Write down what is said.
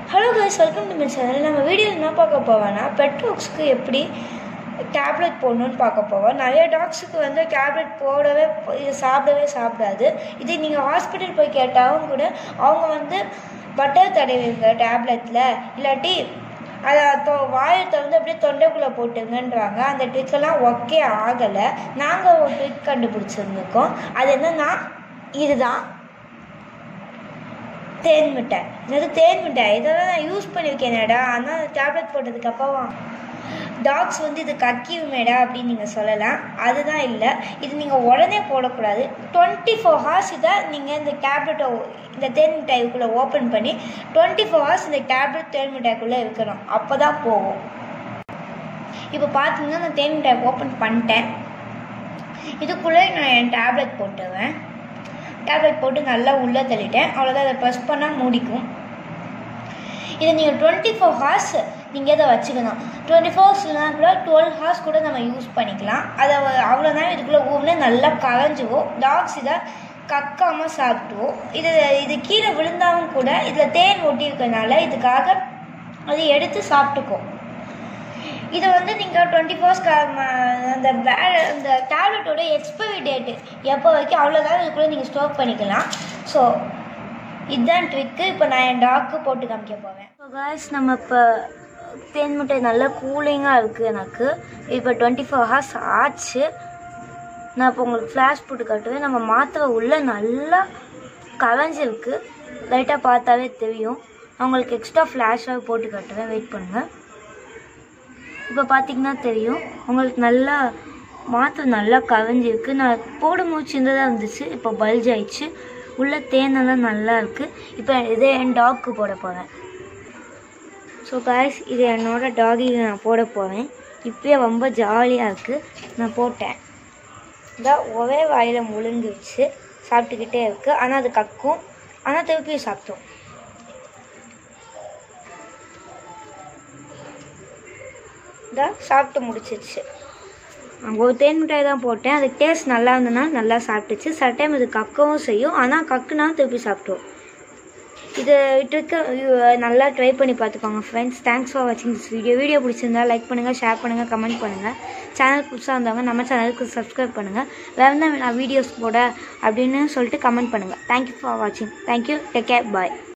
hello guys welcome to my channel நம்ம video என்ன பார்க்க போவோம்னா பெட் டாக்ஸ்க்கு எப்படி டேப்லெட் போடணும்னு பார்க்க போவோம் நிறைய டாக்ஸுக்கு வந்து டேப்லெட் போடவே இது சாப்பிடவே சாப்பிடாது இது நீங்கள் ஹாஸ்பிட்டல் போய் கேட்டாலும் கூட அவங்க வந்து பட்டர் தடவிங்க டேப்லெட்டில் இல்லாட்டி அதை தொ வாயை திறந்து அப்படியே தொண்டைக்குள்ளே போட்டுங்கன்றாங்க அந்த ட்ரிக்கெல்லாம் ஒர்க்கே ஆகலை நாங்கள் ஒரு ட்ரிக் கண்டுபிடிச்சிருந்துருக்கோம் அது என்னன்னா இதுதான் தேன் மிட்டாய் என்னது தேன் மிட்டாய் இதெல்லாம் நான் யூஸ் பண்ணியிருக்கேனேடா ஆனால் டேப்லெட் போட்டதுக்கப்புறம் டாக்ஸ் வந்து இது கக்கியுமேடா அப்படின்னு நீங்கள் சொல்லலாம் அதுதான் இல்லை இது நீங்கள் உடனே போடக்கூடாது டுவெண்ட்டி ஃபோர் ஹவர்ஸ் இதை நீங்கள் இந்த டேப்லெட்டை இந்த தேன் மிட்டாய்க்குள்ளே ஓப்பன் பண்ணி டுவெண்ட்டி ஃபோர் ஹவர்ஸ் இந்த டேப்லெட் தேன் மிட்டாய்க்குள்ளே இருக்கணும் அப்போ தான் போகும் இப்போ பார்த்தீங்கன்னா நான் தேன் மிட்டாய் ஓப்பன் பண்ணிட்டேன் இதுக்குள்ளே நான் என் டேப்லெட் போட்டுவேன் டேப்லெட் போட்டு நல்லா உள்ளே தள்ளிட்டேன் அவ்வளோதான் அதை ப்ரெஸ் பண்ணால் மூடிக்கும் இதை நீங்கள் டுவெண்ட்டி ஃபோர் ஹார்ஸ் நீங்கள் இதை வச்சுக்கணும் டுவெண்ட்டி ஃபோர் ஹவர்ஸ்னா கூட டுவெல் ஹார்ஸ் கூட நம்ம யூஸ் பண்ணிக்கலாம் அதை அவ்வளோ நேரம் இதுக்குள்ளே ஊம்னா நல்லா கரைஞ்சிவோம் டாக்ஸ் இதை கக்காமல் சாப்பிட்டுவோம் இது இது கீழே விழுந்தாலும் கூட இதில் தேன் ஒட்டி இருக்கனால இதுக்காக அது எடுத்து சாப்பிட்டுக்கும் இதை வந்து நீங்கள் டுவெண்ட்டி ஃபோர்ஸ் அந்த வே அந்த டேப்லெட்டோட எக்ஸ்பைரி டேட்டு எப்போ வரைக்கும் அவ்வளோதான் இதுக்குள்ளே நீங்கள் ஸ்டோர் பண்ணிக்கலாம் ஸோ இதுதான் ட்ரிக்கு இப்போ நான் என் டாக்கு போட்டு காமிக்க போவேன் ஸோ காய்ஸ் நம்ம இப்போ தேன் மிட்டாய் நல்லா கூலிங்காக இருக்குது எனக்கு இப்போ டுவெண்ட்டி ஃபோர் ஹவர்ஸ் ஆச்சு நான் இப்போ உங்களுக்கு ஃப்ளாஷ் போட்டு காட்டுவேன் நம்ம மாத்திரை உள்ளே நல்லா கலைஞ்சிருக்கு லைட்டாக பார்த்தாவே தெரியும் அவங்களுக்கு எக்ஸ்ட்ரா ஃப்ளாஷாக போட்டு காட்டுவேன் வெயிட் பண்ணுங்கள் இப்போ பார்த்தீங்கன்னா தெரியும் உங்களுக்கு நல்லா மாத்திரை நல்லா கரைஞ்சிருக்கு நான் போடும்போது சின்னதாக இருந்துச்சு இப்போ பல்ஜ் ஆயிடுச்சு உள்ள தேனெல்லாம் நல்லா இருக்குது இப்போ இதே என் டாக்கு போட போகிறேன் ஸோ காய்ஸ் இது என்னோட டாகிக்கு நான் போட போகிறேன் இப்போயே ரொம்ப ஜாலியாக இருக்குது நான் போட்டேன் இந்த ஒரே வாயில் முழுங்கிடுச்சு சாப்பிட்டுக்கிட்டே இருக்குது ஆனால் அது கக்கும் ஆனால் திருப்பி சாப்பிட்டோம் இந்த சாப்பிட்டு முடிச்சிருச்சு ஒரு தேன் மிட்டாய் தான் போட்டேன் அதுக்கு டேஸ்ட் நல்லா இருந்ததுன்னா நல்லா சாப்பிட்டுச்சு சில டைம் இது கக்கவும் செய்யும் ஆனால் கக்குனா திருப்பி சாப்பிட்டோம் இது ட்ரிக்கை நல்லா ட்ரை பண்ணி பார்த்துக்கோங்க ஃப்ரெண்ட்ஸ் தேங்க்ஸ் ஃபார் வாட்சிங் திஸ் வீடியோ வீடியோ பிடிச்சிருந்தா லைக் பண்ணுங்கள் ஷேர் பண்ணுங்கள் கமெண்ட் பண்ணுங்கள் சேனல் புதுசாக இருந்தவங்க நம்ம சேனலுக்கு சப்ஸ்கிரைப் பண்ணுங்கள் வேறு என்ன நான் வீடியோஸ் போட அப்படின்னு சொல்லிட்டு கமெண்ட் பண்ணுங்கள் தேங்க்யூ ஃபார் வாட்சிங் தேங்க்யூ டேக் கேர் பாய்